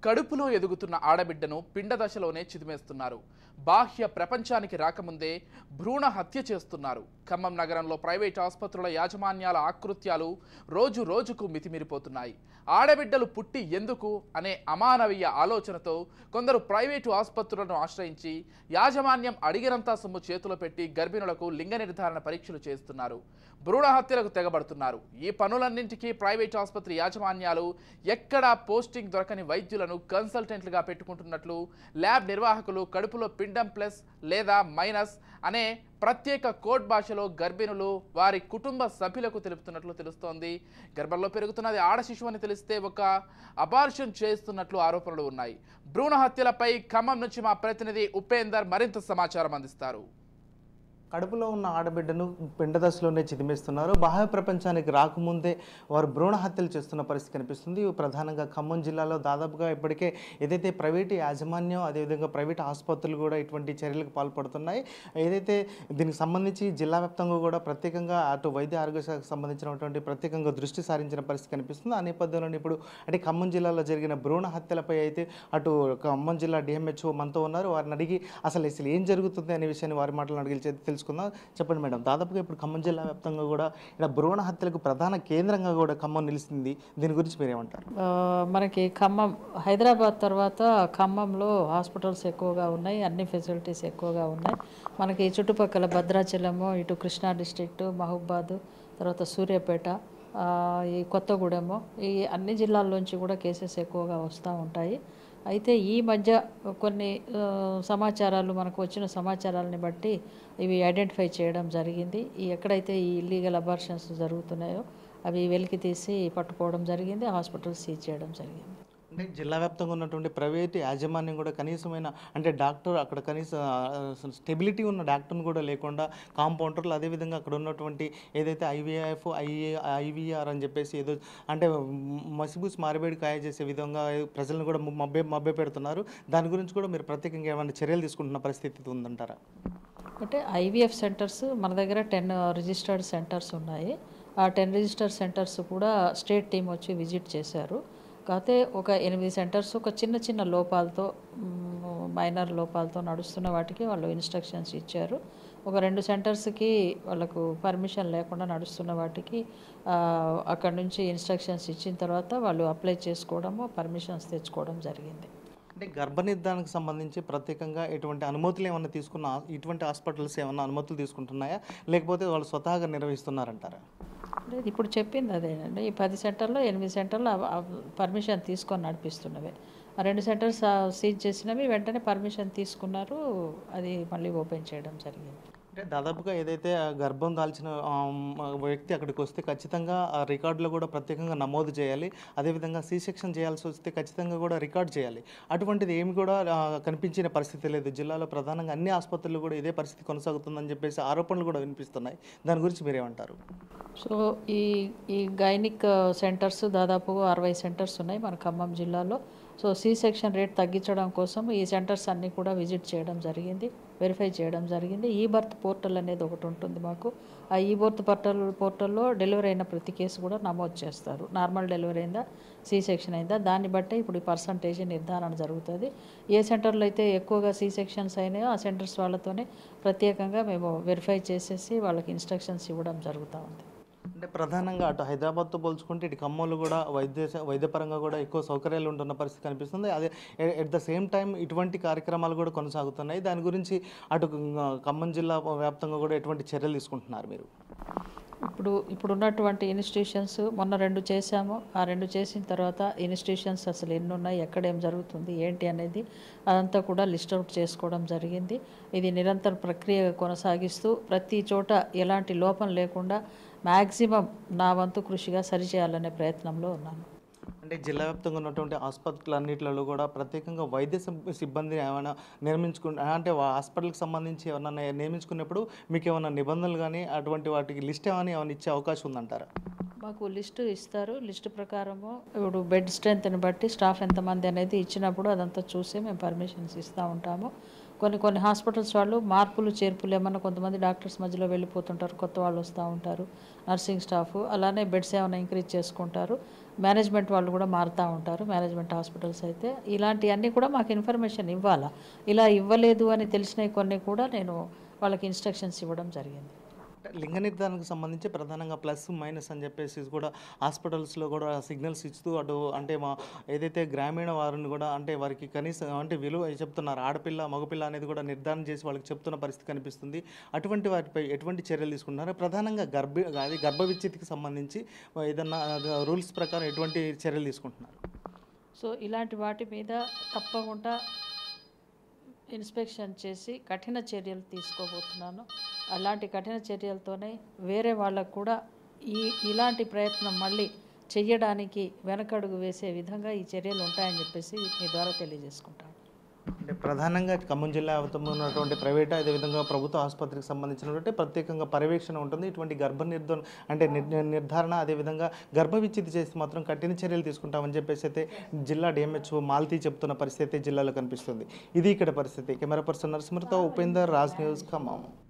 కడుపులో ఎదుగుతున్న ఆడబిడ్డను పిండ దశలోనే చిదిమేస్తున్నారు బాహ్య ప్రపంచానికి రాకముందే భ్రూణ హత్య చేస్తున్నారు ఖమ్మం నగరంలో ప్రైవేట్ ఆసుపత్రుల యాజమాన్యాల ఆకృత్యాలు రోజు రోజుకు మితిమిరిపోతున్నాయి ఆడబిడ్డలు పుట్టి ఎందుకు అనే అమానవీయ ఆలోచనతో కొందరు ప్రైవేటు ఆసుపత్రులను ఆశ్రయించి యాజమాన్యం అడిగినంత సొమ్ము చేతిలో పెట్టి గర్భిణులకు లింగ నిర్ధారణ పరీక్షలు చేస్తున్నారు భ్రూణ హత్యలకు తెగబడుతున్నారు ఈ పనులన్నింటికీ ప్రైవేట్ ఆసుపత్రి యాజమాన్యాలు ఎక్కడా పోస్టింగ్ దొరకని వైద్యులను కన్సల్టెంట్లుగా పెట్టుకుంటున్నట్లు ల్యాబ్ నిర్వాహకులు కడుపులో పిండం ప్లస్ లేదా మైనస్ అనే ప్రత్యేక కోడ్ భాషలో గర్భిణులు వారి కుటుంబ సభ్యులకు తెలుపుతున్నట్లు తెలుస్తోంది గర్భంలో పెరుగుతున్నది ఆడ శిశువు అని తెలిస్తే ఒక అబార్షన్ చేస్తున్నట్లు ఆరోపణలు ఉన్నాయి భ్రూణ హత్యలపై ఖమ్మం నుంచి మా ప్రతినిధి ఉపేందర్ మరింత సమాచారం అందిస్తారు కడుపులో ఉన్న ఆడబిడ్డను పిండ దశలోనే చిదిమేస్తున్నారు బాహ్య ప్రపంచానికి రాకముందే వారు భ్రూణ హత్యలు చేస్తున్న పరిస్థితి కనిపిస్తుంది ఇవి ప్రధానంగా ఖమ్మం జిల్లాలో దాదాపుగా ఇప్పటికే ఏదైతే ప్రైవేటు యాజమాన్యం అదేవిధంగా ప్రైవేట్ ఆసుపత్రులు కూడా ఇటువంటి చర్యలకు పాల్పడుతున్నాయి ఏదైతే దీనికి సంబంధించి జిల్లా వ్యాప్తంగా కూడా ప్రత్యేకంగా అటు వైద్య ఆరోగ్య శాఖకు సంబంధించినటువంటి ప్రత్యేకంగా దృష్టి సారించిన పరిస్థితి కనిపిస్తుంది ఆ నేపథ్యంలో ఇప్పుడు అంటే ఖమ్మం జిల్లాలో జరిగిన భ్రూణ హత్యలపై అయితే అటు ఖమ్మం జిల్లా డిఎంహెచ్ఓ మనతో ఉన్నారు వారిని అడిగి అసలు అసలు ఏం జరుగుతుంది అనే విషయాన్ని వారి మాటలను అడిగి తె- తెలుసుకుందాం చెప్పండి మేడం దాదాపుగా ఇప్పుడు ఖమ్మం జిల్లా వ్యాప్తంగా కూడా ఇక్కడ భ్రూణ హత్యలకు ప్రధాన కేంద్రంగా కూడా ఖమ్మం నిలిచింది దీని గురించి మీరేమంటారు ఆ, మనకి ఖమ్మం హైదరాబాద్ తర్వాత ఖమ్మంలో హాస్పిటల్స్ ఎక్కువగా ఉన్నాయి అన్ని ఫెసిలిటీస్ ఎక్కువగా ఉన్నాయి మనకి చుట్టుపక్కల భద్రాచలము ఇటు కృష్ణా డిస్ట్రిక్ట్ మహబూబాద్ తర్వాత సూర్యాపేట ఆ, ఈ కొత్తగూడెము ఈ అన్ని జిల్లాల్లోంచి కూడా కేసెస్ ఎక్కువగా వస్తూ ఉంటాయి అయితే ఈ మధ్య కొన్ని ఆ, సమాచారాలు మనకు వచ్చిన సమాచారాలని బట్టి ఇవి ఐడెంటిఫై చేయడం జరిగింది ఈ ఎక్కడైతే ఈ ఇల్లీగల్ అబార్షన్స్ జరుగుతున్నాయో అవి వెలికి తీసి పట్టుకోవడం జరిగింది హాస్పిటల్ సీజ్ చేయడం జరిగింది అంటే జిల్లా వ్యాప్తంగా ఉన్నటువంటి ప్రైవేట్ యాజమాన్యం కూడా కనీసమైన అంటే డాక్టర్ అక్కడ కనీస స్టెబిలిటీ ఉన్న డాక్టర్ని కూడా లేకుండా కాంపౌండర్లు అదేవిధంగా అక్కడ ఉన్నటువంటి ఏదైతే ఐవీఎఫ్ ఐఏ ఐవీఆర్ అని చెప్పేసి ఏదో అంటే మసిబూసి మారిబేడి కాయ చేసే విధంగా ప్రజలను కూడా మభ్య మభ్య పెడుతున్నారు దాని గురించి కూడా మీరు ప్రత్యేకంగా ఏమైనా చర్యలు తీసుకుంటున్న పరిస్థితి ఉందంటారా అంటే ఐవీఎఫ్ సెంటర్స్ మన దగ్గర టెన్ రిజిస్టర్డ్ సెంటర్స్ ఉన్నాయి ఆ టెన్ రిజిస్టర్డ్ సెంటర్స్ కూడా స్టేట్ టీం వచ్చి విజిట్ చేశారు కాకపోతే ఒక ఎనిమిది సెంటర్స్ ఒక చిన్న చిన్న లోపాలతో మైనర్ లోపాలతో నడుస్తున్న వాటికి వాళ్ళు ఇన్స్ట్రక్షన్స్ ఇచ్చారు ఒక రెండు సెంటర్స్కి వాళ్ళకు పర్మిషన్ లేకుండా నడుస్తున్న వాటికి ఆ, అక్కడ నుంచి ఇన్స్ట్రక్షన్స్ ఇచ్చిన తర్వాత వాళ్ళు అప్లై చేసుకోవడము పర్మిషన్స్ తెచ్చుకోవడం జరిగింది అంటే గర్భ నిర్ధారణకు సంబంధించి ప్రత్యేకంగా ఎటువంటి అనుమతులు ఏమైనా తీసుకున్న ఇటువంటి హాస్పిటల్స్ ఏమైనా అనుమతులు తీసుకుంటున్నాయా లేకపోతే వాళ్ళు స్వతహాగా నిర్వహిస్తున్నారంటారా లేదు ఇప్పుడు చెప్పింది అదేనండి ఈ పది సెంటర్లో ఎనిమిది సెంటర్లు పర్మిషన్ తీసుకొని నడిపిస్తున్నవే ఆ రెండు సెంటర్స్ సీజ్ చేసినవి వెంటనే పర్మిషన్ తీసుకున్నారు అది మళ్ళీ ఓపెన్ చేయడం జరిగింది అంటే దాదాపుగా ఏదైతే ఆ గర్భం దాల్చిన ఆమ్, వ్యక్తి అక్కడికి వస్తే ఖచ్చితంగా ఆ రికార్డులో కూడా ప్రత్యేకంగా నమోదు చేయాలి అదేవిధంగా సి సెక్షన్ చేయాల్సి వస్తే ఖచ్చితంగా కూడా రికార్డ్ చేయాలి అటువంటిది ఏమి కూడా ఆ, కనిపించిన పరిస్థితి లేదు జిల్లాలో ప్రధానంగా అన్ని ఆసుపత్రులు కూడా ఇదే పరిస్థితి కొనసాగుతుందని చెప్పేసి ఆరోపణలు కూడా వినిపిస్తున్నాయి దాని గురించి మీరేమంటారు సో ఈ ఈ గైనిక్ సెంటర్స్ దాదాపు అరవై సెంటర్స్ ఉన్నాయి మన ఖమ్మం జిల్లాలో సో సి సెక్షన్ రేట్ తగ్గించడం కోసం ఈ సెంటర్స్ అన్నీ కూడా విజిట్ చేయడం జరిగింది వెరిఫై చేయడం జరిగింది ఈ బర్త్ పోర్టల్ అనేది ఒకటి ఉంటుంది మాకు ఆ ఈ బర్త్ పోర్టల్ పోర్టల్లో డెలివరీ అయిన ప్రతి కేసు కూడా నమోదు చేస్తారు నార్మల్ డెలివరీ అయిందా సి సెక్షన్ అయిందా దాన్ని బట్టే ఇప్పుడు ఈ పర్సంటేజ్ నిర్ధారణ జరుగుతుంది ఏ సెంటర్లో అయితే ఎక్కువగా సి సెక్షన్స్ అయినాయో ఆ సెంటర్స్ వాళ్ళతోనే ప్రత్యేకంగా మేము వెరిఫై చేసేసి వాళ్ళకి ఇన్స్ట్రక్షన్స్ ఇవ్వడం జరుగుతూ ఉంది అంటే ప్రధానంగా అటు హైదరాబాద్తో పోల్చుకుంటే ఇటు ఖమ్మంలో కూడా వైద్య వైద్యపరంగా కూడా ఎక్కువ సౌకర్యాలు ఉంటున్న పరిస్థితి కనిపిస్తుంది అదే ఎట్ ద సేమ్ టైం ఇటువంటి కార్యక్రమాలు కూడా కొనసాగుతున్నాయి దాని గురించి అటు ఆ, ఖమ్మం జిల్లా వ్యాప్తంగా కూడా ఎటువంటి చర్యలు తీసుకుంటున్నారు మీరు ఇప్పుడు ఇప్పుడు ఉన్నటువంటి ఇన్స్టిట్యూషన్స్ మొన్న రెండు చేశాము ఆ రెండు చేసిన తర్వాత ఇన్స్టిట్యూషన్స్ అసలు ఎన్ని ఉన్నాయి ఎక్కడ ఏం జరుగుతుంది ఏంటి అనేది అదంతా కూడా లిస్ట్ అవుట్ చేసుకోవడం జరిగింది ఇది నిరంతర ప్రక్రియ కొనసాగిస్తూ ప్రతి చోట ఎలాంటి లోపం లేకుండా మ్యాక్సిమం నా వంతు కృషిగా సరిచేయాలనే ప్రయత్నంలో ఉన్నాను అంటే జిల్లా వ్యాప్తంగా ఉన్నటువంటి హాస్పిటల్ అన్నిట్లలో కూడా ప్రత్యేకంగా వైద్య సిబ్- సిబ్బందిని ఏమైనా నిర్మించుకుని అంటే వా- హాస్పిటల్కి సంబంధించి ఏమైనా నే- నియమించుకున్నప్పుడు మీకు ఏమైనా నిబంధనలు కానీ అటువంటి వాటికి లిస్ట్ ఏమైనా ఏమైనా ఇచ్చే అవకాశం ఉందంటారా మాకు లిస్టు ఇస్తారు లిస్టు ప్రకారము ఇప్పుడు బెడ్ స్ట్రెంత్ని బట్టి స్టాఫ్ ఎంతమంది అనేది ఇచ్చినప్పుడు అదంతా చూసి మేము పర్మిషన్స్ ఇస్తూ ఉంటాము కొన్ని కొన్ని హాస్పిటల్స్ వాళ్ళు మార్పులు చేర్పులు ఏమన్నా కొంతమంది డాక్టర్స్ మధ్యలో వెళ్ళిపోతుంటారు కొత్త వాళ్ళు వస్తూ ఉంటారు నర్సింగ్ స్టాఫ్ అలానే బెడ్స్ ఏమైనా ఇంక్రీజ్ చేసుకుంటారు మేనేజ్మెంట్ వాళ్ళు కూడా మారుతూ ఉంటారు మేనేజ్మెంట్ హాస్పిటల్స్ అయితే ఇలాంటివన్నీ కూడా మాకు ఇన్ఫర్మేషన్ ఇవ్వాలా ఇలా ఇవ్వలేదు అని తెలిసినవి కొన్ని కూడా నేను వాళ్ళకి ఇన్స్ట్రక్షన్స్ ఇవ్వడం జరిగింది అంటే లింగ నిర్ధారణకు సంబంధించి ప్రధానంగా ప్లస్ మైనస్ అని చెప్పేసి కూడా హాస్పిటల్స్లో కూడా సిగ్నల్స్ ఇస్తూ అటు అంటే మా ఏదైతే గ్రామీణ వారిని కూడా అంటే వారికి కనీసం అంటే విలువ చెప్తున్నారు ఆడపిల్ల మగపిల్ల అనేది కూడా నిర్ధారణ చేసి వాళ్ళకి చెప్తున్న పరిస్థితి కనిపిస్తుంది అటువంటి వాటిపై ఎటువంటి చర్యలు తీసుకుంటున్నారు ప్రధానంగా గర్భ అది గర్భ విచ్ఛేదికి సంబంధించి ఏదన్నా రూల్స్ ప్రకారం ఎటువంటి చర్యలు తీసుకుంటున్నారు సో ఇలాంటి వాటి మీద తప్పకుండా ఇన్స్పెక్షన్ చేసి కఠిన చర్యలు తీసుకోబోతున్నాను అలాంటి కఠిన చర్యలతోనే వేరే వాళ్ళకు కూడా ఈ ఇలాంటి ప్రయత్నం మళ్ళీ చెయ్యడానికి వెనకడుగు వేసే విధంగా ఈ చర్యలు ఉంటాయని చెప్పేసి మీ ద్వారా తెలియజేసుకుంటాను అంటే ప్రధానంగా ఖమ్మం జిల్లా వ్యాప్తంగా ఉన్నటువంటి ప్రైవేట్ అదేవిధంగా ప్రభుత్వ ఆసుపత్రికి సంబంధించినటువంటి ప్రత్యేకంగా పర్యవేక్షణ ఉంటుంది ఇటువంటి గర్భ నిర్ధారణ అంటే నిర్- నిర్ధారణ అదేవిధంగా గర్భ విచ్ఛితి చేసి మాత్రం కఠిన చర్యలు తీసుకుంటామని చెప్పేసి అయితే జిల్లా డిఎంహెచ్ఓ మాల్తీ చెప్తున్న పరిస్థితి అయితే జిల్లాలో కనిపిస్తుంది ఇది ఇక్కడ పరిస్థితి కెమెరా పర్సన్ నరసింహతో ఉపేందర్ రాజ్ న్యూస్ ఖమ్మం